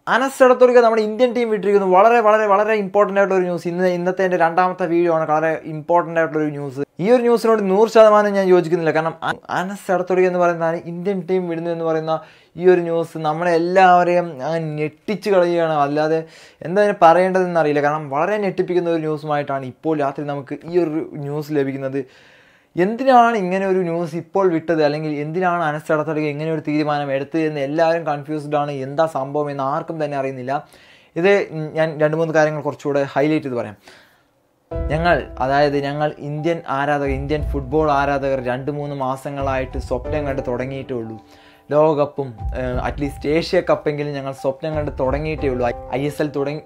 അനസ് എടത്തൊടിക നമ്മുടെ Indian team വിട്ടിരിക്കുന്നു വളരെ വളരെ വളരെ ഇമ്പോർട്ടൻ്റ് ആയിട്ടുള്ള ഒരു ന്യൂസ് ഇന്ന് ഇന്നത്തെ എൻ്റെ രണ്ടാമത്തെ വീഡിയോ ആണ് വളരെ ഇമ്പോർട്ടൻ്റ് ആയിട്ടുള്ള ഒരു ന്യൂസ് ഈ ഒരു ന്യൂസിനോട് നൂറ് ശതമാനം ഞാൻ യോജിക്കുന്നില്ല കാരണം അ- അനസ് എടത്തൊടിക എന്ന് പറയുന്നതാണ് ഇന്ത്യൻ ടീം വിടുന്നു എന്ന് പറയുന്ന ഈ ഒരു ന്യൂസ് നമ്മളെ എല്ലാവരെയും അങ്ങ് ഞെട്ടിച്ച് കളയുകയാണ് അല്ലാതെ എന്താ ഇതിന് പറയേണ്ടതെന്ന് അറിയില്ല കാരണം വളരെ ഞെട്ടിപ്പിക്കുന്ന ഒരു ന്യൂസുമായിട്ടാണ് ഇപ്പോൾ രാത്രി നമുക്ക് ഈ ഒരു ന്യൂസ് ലഭിക്കുന്നത് എന്തിനാണ് ഇങ്ങനെ ഒരു ന്യൂസ് ഇപ്പോൾ വിട്ടത് അല്ലെങ്കിൽ എന്തിനാണ് അനസ് എടത്തൊടിക ഇങ്ങനെ ഒരു തീരുമാനം എടുത്തത് എന്ന് എല്ലാവരും കൺഫ്യൂസ്ഡ് ആണ് എന്താ സംഭവം എന്ന് ആർക്കും തന്നെ അറിയുന്നില്ല ഇത് ഞാൻ രണ്ട് മൂന്ന് കാര്യങ്ങൾ കുറച്ചുകൂടെ ഹൈലൈറ്റ് ചെയ്ത് പറയാം ഞങ്ങൾ അതായത് ഞങ്ങൾ ഇന്ത്യൻ ആരാധകർ ഇന്ത്യൻ ഫുട്ബോൾ ആരാധകർ രണ്ട് മൂന്ന് മാസങ്ങളായിട്ട് സ്വപ്നം കണ്ട് തുടങ്ങിയിട്ടേ ഉള്ളൂ ലോകകപ്പും അറ്റ്ലീസ്റ്റ് ഏഷ്യ കപ്പെങ്കിലും ഞങ്ങൾ സ്വപ്നം കണ്ട് തുടങ്ങിയിട്ടേ ഉള്ളൂ ഐ എസ് എൽ തുടങ്ങി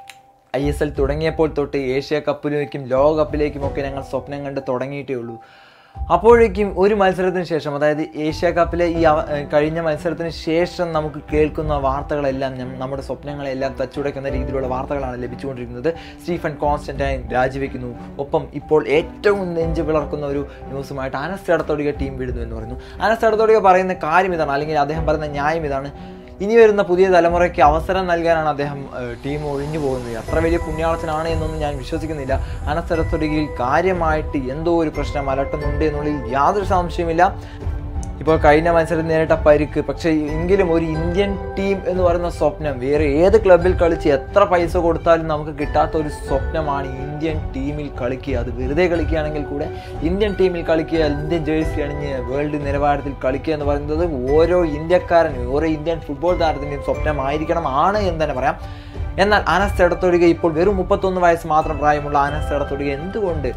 ഐ എസ് എൽ തുടങ്ങിയപ്പോൾ തൊട്ട് ഏഷ്യ കപ്പിലേക്കും ലോകകപ്പിലേക്കും ഒക്കെ ഞങ്ങൾ സ്വപ്നം കണ്ട് തുടങ്ങിയിട്ടേ ഉള്ളൂ അപ്പോഴേക്കും ഒരു മത്സരത്തിന് ശേഷം അതായത് ഏഷ്യ കപ്പിലെ ഈ അവ- ഏഹ് കഴിഞ്ഞ മത്സരത്തിന് ശേഷം നമുക്ക് കേൾക്കുന്ന വാർത്തകളെല്ലാം ഞം- നമ്മുടെ സ്വപ്നങ്ങളെല്ലാം തച്ചുടയ്ക്കുന്ന രീതിയിലുള്ള വാർത്തകളാണ് ലഭിച്ചുകൊണ്ടിരിക്കുന്നത് സ്റ്റീഫൻ കോൺസ്റ്റന്റൈൻ രാജിവെക്കുന്നു ഒപ്പം ഇപ്പോൾ ഏറ്റവും നെഞ്ച് പിളർക്കുന്ന ഒരു ന്യൂസുമായിട്ട് അനസ് എടത്തൊടിക ടീം വിടുന്നു എന്ന് പറയുന്നു അനസ് എടത്തൊടിക പറയുന്ന കാര്യം ഇതാണ് അല്ലെങ്കിൽ അദ്ദേഹം പറയുന്ന ന്യായം ഇതാണ് ഇനി വരുന്ന പുതിയ തലമുറയ്ക്ക് അവസരം നൽകാനാണ് അദ്ദേഹം ഏഹ്, ടീം ഒഴിഞ്ഞു പോകുന്നത് അത്ര വലിയ പുണ്യാളത്തിനാണ് എന്നൊന്നും ഞാൻ വിശ്വസിക്കുന്നില്ല അനസ്ഥലത്തൊടുകിൽ കാര്യമായിട്ട് എന്തോ ഒരു പ്രശ്നം അലട്ടുന്നുണ്ട് എന്നുള്ളതിൽ യാതൊരു സംശയമില്ല ഇപ്പോൾ കഴിഞ്ഞ മത്സരത്തിൽ നേരിട്ട പരിക്ക് പക്ഷേ എങ്കിലും ഒരു ഇന്ത്യൻ ടീം എന്ന് പറയുന്ന സ്വപ്നം വേറെ ഏത് ക്ലബിൽ കളിച്ച് എത്ര പൈസ കൊടുത്താലും നമുക്ക് കിട്ടാത്ത ഒരു സ്വപ്നമാണ് ഇന്ത്യൻ ടീമിൽ കളിക്കുക അത് വെറുതെ കളിക്കുകയാണെങ്കിൽ കൂടെ ഇന്ത്യൻ ടീമിൽ കളിക്കുക ഇന്ത്യൻ ജേഴ്സി അണിഞ്ഞ് വേൾഡ് നിലവാരത്തിൽ കളിക്കുക എന്ന് പറയുന്നത് ഓരോ ഇന്ത്യക്കാരനും ഓരോ ഇന്ത്യൻ ഫുട്ബോൾ താരത്തിൻ്റെയും സ്വപ്നമായിരിക്കണം ആണ് എന്ന് തന്നെ പറയാം എന്നാൽ അനസ് എടത്തൊടിക ഇപ്പോൾ വെറും മുപ്പത്തൊന്ന് വയസ്സ് മാത്രം പ്രായമുള്ള അനസ് എടത്തൊടിക എന്തുകൊണ്ട്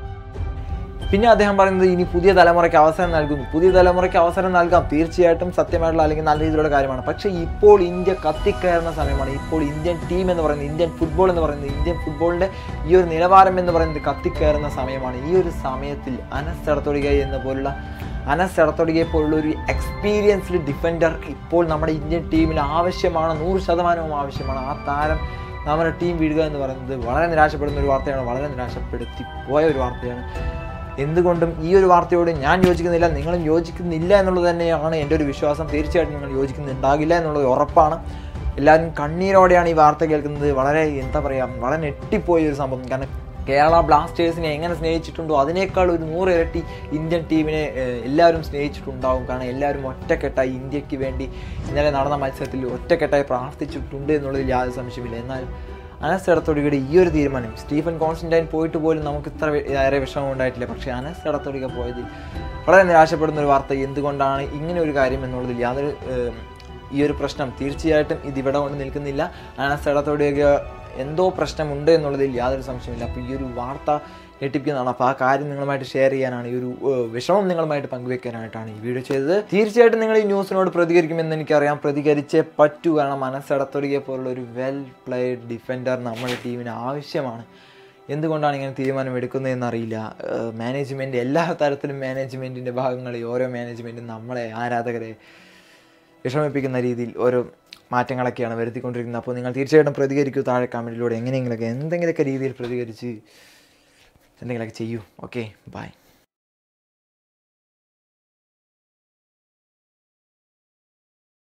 പിന്നെ അദ്ദേഹം പറയുന്നത് ഇനി പുതിയ തലമുറയ്ക്ക് അവസരം നൽകുന്നു പുതിയ തലമുറയ്ക്ക് അവസരം നൽകാം തീർച്ചയായിട്ടും സത്യമായിട്ടുള്ള അല്ലെങ്കിൽ നല്ല രീതിയിലുള്ള കാര്യമാണ് പക്ഷേ ഇപ്പോൾ ഇന്ത്യ കത്തിക്കയറുന്ന സമയമാണ് ഇപ്പോൾ ഇന്ത്യൻ ടീം എന്ന് പറയുന്നത് ഇന്ത്യൻ ഫുട്ബോൾ എന്ന് പറയുന്നത് ഇന്ത്യൻ ഫുട്ബോളിൻ്റെ ഈ ഒരു നിലവാരം എന്ന് പറയുന്നത് കത്തിക്കയറുന്ന സമയമാണ് ഈ ഒരു സമയത്തിൽ അനസ് എടത്തൊടിക എന്ന പോലുള്ള അനസ് എടത്തൊടികയെ പോലുള്ള ഒരു എക്സ്പീരിയൻസ്ഡ് ഡിഫൻഡർ ഇപ്പോൾ നമ്മുടെ ഇന്ത്യൻ ടീമിൽ ആവശ്യമാണ് നൂറ് ശതമാനവും ആവശ്യമാണ് ആ താരം നമ്മുടെ ടീം വിടുക എന്ന് പറയുന്നത് വളരെ നിരാശപ്പെടുന്ന ഒരു വാർത്തയാണ് വളരെ നിരാശപ്പെടുത്തി പോയ ഒരു വാർത്തയാണ് എന്തുകൊണ്ടും ഈ ഒരു വാർത്തയോട് ഞാൻ യോജിക്കുന്നില്ല നിങ്ങളും യോജിക്കുന്നില്ല എന്നുള്ളത് തന്നെയാണ് എൻ്റെ ഒരു വിശ്വാസം തീർച്ചയായിട്ടും നിങ്ങൾ യോജിക്കുന്നുണ്ടാകില്ല എന്നുള്ളത് ഉറപ്പാണ് എല്ലാവരും കണ്ണീരോടെയാണ് ഈ വാർത്ത കേൾക്കുന്നത് വളരെ എന്താ പറയുക വളരെ ഞെട്ടിപ്പോയ ഒരു സംഭവം കാരണം കേരള ബ്ലാസ്റ്റേഴ്സിനെ എങ്ങനെ സ്നേഹിച്ചിട്ടുണ്ടോ അതിനേക്കാൾ ഒരു നൂറ് ഇരട്ടി ഇന്ത്യൻ ടീമിനെ ഏഹ്, എല്ലാവരും സ്നേഹിച്ചിട്ടുണ്ടാവും കാരണം എല്ലാവരും ഒറ്റക്കെട്ടായി ഇന്ത്യക്ക് വേണ്ടി ഇന്നലെ നടന്ന മത്സരത്തിൽ ഒറ്റക്കെട്ടായി പ്രാർത്ഥിച്ചിട്ടുണ്ട് എന്നുള്ളതിൽ യാതൊരു സംശയമില്ല എന്നാൽ അനസ് എടത്തൊടികയുടെ ഈ ഒരു തീരുമാനം സ്റ്റീഫൻ കോൺസ്റ്റന്റൈൻ പോയിട്ട് പോലും നമുക്ക് ഇത്ര വേ- ഏറെ വിഷമം ഉണ്ടായിട്ടില്ല പക്ഷേ അനസ് എടത്തൊടിക പോയതിൽ വളരെ നിരാശപ്പെടുന്ന ഒരു വാർത്ത എന്തുകൊണ്ടാണ് ഇങ്ങനെ ഒരു കാര്യം എന്നുള്ളതിൽ യാതൊരു ഏഹ്, ഈ ഒരു പ്രശ്നം തീർച്ചയായിട്ടും ഇത് ഇവിടെ കൊണ്ട് നിൽക്കുന്നില്ല അനസ് എടത്തൊടിക എന്തോ പ്രശ്നമുണ്ട് എന്നുള്ളതിൽ യാതൊരു സംശയമില്ല അപ്പോൾ ഈ ഒരു വാർത്ത ഞെട്ടിപ്പിക്കുന്നതാണ് അപ്പോൾ ആ കാര്യം നിങ്ങളുമായിട്ട് ഷെയർ ചെയ്യാനാണ് ഈ ഒരു ഏഹ്, വിഷമം നിങ്ങളുമായിട്ട് പങ്കുവെക്കാനായിട്ടാണ് ഈ വീഡിയോ ചെയ്തത് തീർച്ചയായിട്ടും നിങ്ങൾ ഈ ന്യൂസിനോട് പ്രതികരിക്കുമെന്ന് എനിക്കറിയാം പ്രതികരിച്ചേ പറ്റൂ കാരണം മനസ്സടത്തൊടിയെ പോലുള്ള ഒരു വെൽ പ്ലേഡ് ഡിഫൻഡർ നമ്മുടെ ടീമിന് ആവശ്യമാണ് എന്തുകൊണ്ടാണ് ഇങ്ങനെ തീരുമാനം എടുക്കുന്നതെന്ന് അറിയില്ല മാനേജ്മെൻറ്റ് എല്ലാ തരത്തിലും മാനേജ്മെൻറ്റിൻ്റെ ഭാഗങ്ങളിൽ ഓരോ മാനേജ്മെൻറ്റും നമ്മളെ ആരാധകരെ വിഷമിപ്പിക്കുന്ന രീതിയിൽ ഓരോ മാറ്റങ്ങളൊക്കെയാണ് വരുത്തിക്കൊണ്ടിരിക്കുന്നത് അപ്പോൾ നിങ്ങൾ തീർച്ചയായിട്ടും പ്രതികരിക്കൂ താഴെ കമൻറ്റിലൂടെ എങ്ങനെയെങ്കിലുമൊക്കെ എന്തെങ്കിലുമൊക്കെ രീതിയിൽ പ്രതികരിച്ച് എന്തെങ്കിലുമൊക്കെ ചെയ്യൂ ഓക്കെ ബൈ